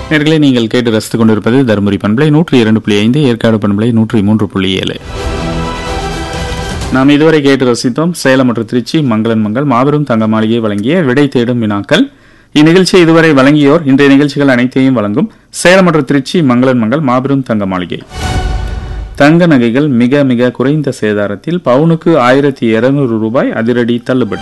நேர்களே நீங்கள் கேட்டு ரசித்துக் கொண்டிருப்பது தருமபுரி பண்பலை நூற்றி இரண்டு புள்ளி ஐந்து ஏற்காடு பண்பலை நூற்றி மூன்று புள்ளி ஏழு நாம் இதுவரை கேட்டு ரசித்தோம் சேலம் மற்றும் திருச்சி மங்களன் மங்கள் மாபெரும் தங்க மாளிகை வழங்கிய விடை தேடும் வினாக்கள் இந்நிகழ்ச்சியை இதுவரை வழங்கியோர் இன்றைய நிகழ்ச்சிகள் அனைத்தையும் வழங்கும் சேலம் மற்றும் திருச்சி மங்களன் மங்கள் மாபெரும் தங்க மாளிகை தங்க நகைகள் மிக மிக குறைந்த சேதாரத்தில் பவுனுக்கு ஆயிரத்தி இருநூறு ரூபாய் அதிரடி தள்ளுபடி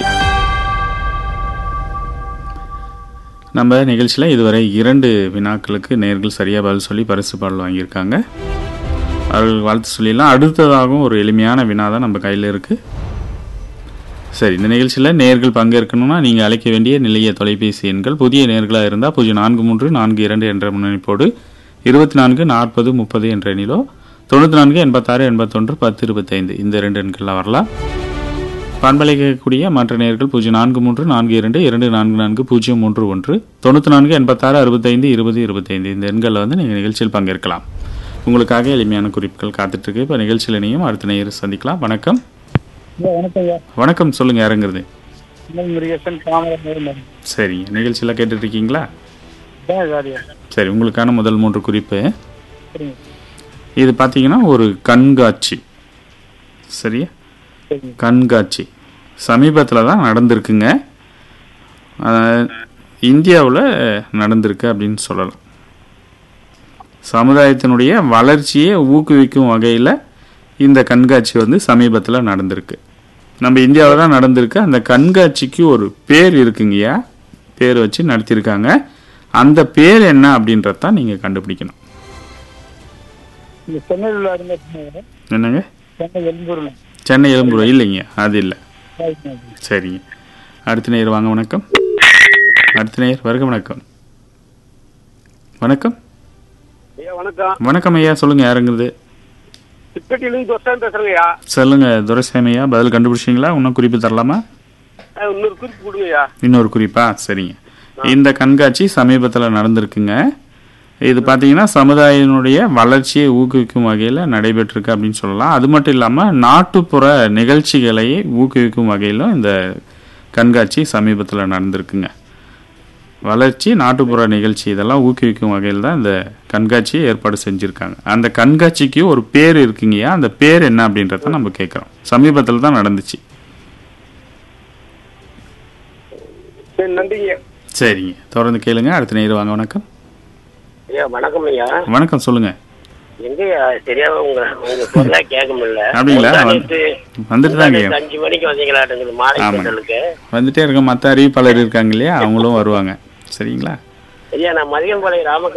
நம்ம நிகழ்ச்சியில் இதுவரை இரண்டு வினாக்களுக்கு நேர்கள் சரியாக பதில் சொல்லி பரிசு பாடல் வாங்கியிருக்காங்க அவர்கள் வாழ்த்து சொல்லிடலாம் அடுத்ததாகவும் ஒரு எளிமையான வினா தான் நம்ம கையில் இருக்குது சரி இந்த நிகழ்ச்சியில் நேர்கள் பங்கேற்கணும்னா நீங்கள் அழைக்க வேண்டிய நிலைய தொலைபேசி எண்கள் புதிய நேர்களாக இருந்தால் பூஜ்ஜியம் நான்கு மூன்று நான்கு இரண்டு என்ற முன்னணிப்போடு இருபத்தி நான்கு நாற்பது முப்பது என்ற எண்ணிலோ தொண்ணூற்றி நான்கு எண்பத்தாறு எண்பத்தொன்று பத்து இருபத்தைந்து இந்த ரெண்டு எண்களில் வரலாம் பண்பலைக்கக்கூடிய மற்ற நேர்கள் பூஜ்ஜியம் நான்கு மூன்று நான்கு இரண்டு இரண்டு நான்கு நான்கு பூஜ்ஜியம் மூன்று ஒன்று தொண்ணூற்றி நான்கு எண்பத்தாறு அறுபத்தைந்து இருபது இருபத்தைந்து இந்த எண்களில் வந்து நீங்கள் நிகழ்ச்சியில் பங்கேற்கலாம் உங்களுக்காக எளிமையான குறிப்புகள் காத்துட்ருக்கு இப்போ நிகழ்ச்சியில் இணையும் அடுத்த நேயர் சந்திக்கலாம் வணக்கம் ஐயா வணக்கம் ஐயா வணக்கம் சொல்லுங்கள் யாருங்கிறது இன்னும் முருகேசன் காமராஜர் சரிங்க நிகழ்ச்சியெல்லாம் கேட்டுட்டு இருக்கீங்களா தான் காரியா சரி உங்களுக்கான முதல் மூன்று குறிப்பு சரிங்க இது பார்த்தீங்கன்னா ஒரு கண்காட்சி சரியா சரிங்க கண்காட்சி சமீபத்தில் தான் நடந்திருக்குங்க இந்தியாவில் நடந்திருக்கு அப்படின்னு சொல்லலாம் சமுதாயத்தினுடைய வளர்ச்சியை ஊக்குவிக்கும் வகையில் இந்த கண்காட்சி வந்து சமீபத்தில் நடந்திருக்கு நம்ம இந்தியாவில் தான் நடந்திருக்கு அந்த கண்காட்சிக்கு ஒரு பேர் இருக்குங்கய்யா பேர் வச்சு நடத்தியிருக்காங்க அந்த பேர் என்ன அப்படின்றத தான் நீங்கள் கண்டுபிடிக்கணும் இந்த சென்னையில் உள்ள அறிஞர் என்னங்க சென்னை எலும்பூரில் சென்னை எலும்புரம் இல்லைங்க அது இல்லை சரிங்க அடுத்த நேயர் வாங்க வணக்கம் அடுத்த நேயர் வருக வணக்கம் வணக்கம் ஐயா வணக்கம் வணக்கம் ஐயா சொல்லுங்க யாருங்கிறது திருப்பட்டியிலேருந்து தொஸ்தான் பேசுறேங்கய்யா சொல்லுங்க துரைசாமி ஐயா பதில் கண்டுபிடிச்சிங்களா இன்னும் குறிப்பு தரலாமா இன்னொரு குறிப்பு கொடுங்கய்யா இன்னொரு குறிப்பா சரிங்க இந்த கண்காட்சி சமீபத்தில் நடந்திருக்குங்க இது பார்த்தீங்கன்னா சமுதாயினுடைய வளர்ச்சியை ஊக்குவிக்கும் வகையில் நடைபெற்றிருக்கு அப்படின்னு சொல்லலாம் அது மட்டும் இல்லாமல் நாட்டுப்புற நிகழ்ச்சிகளை ஊக்குவிக்கும் வகையிலும் இந்த கண்காட்சி சமீபத்தில் நடந்திருக்குங்க வளர்ச்சி நாட்டுப்புற நிகழ்ச்சி இதெல்லாம் ஊக்குவிக்கும் வகையில் தான் இந்த கண்காட்சியை ஏற்பாடு செஞ்சுருக்காங்க அந்த கண்காட்சிக்கு ஒரு பேர் இருக்குங்கய்யா அந்த பேர் என்ன அப்படின்றத நம்ம கேட்குறோம் சமீபத்தில் தான் நடந்துச்சு சரி நன்றிங்க சரிங்க தொடர்ந்து கேளுங்க அடுத்த நேரம் வாங்க வணக்கம் ஐயா வணக்கம் ஐயா வணக்கம் சொல்லுங்க எங்கய்யா சரியா உங்க உங்க பொருளா கேட்க முடியல அப்படிங்களா? முந்தா வந்து- நேத்து- வந்துட்டு தாங்க முந்தா நேத்து அஞ்சு மணிக்கு வந்தீங்களாட்டுங்குது மாலை ஆமாங்க. ஸ்பெஷலுக்கு வந்துட்டே இருக்க மற்ற அறிவிப்பாளர் இருக்காங்க இல்லையா அவங்களும் வருவாங்க சரிங்களா ஐயா நான் மதியம்பாளையம் ராமக்க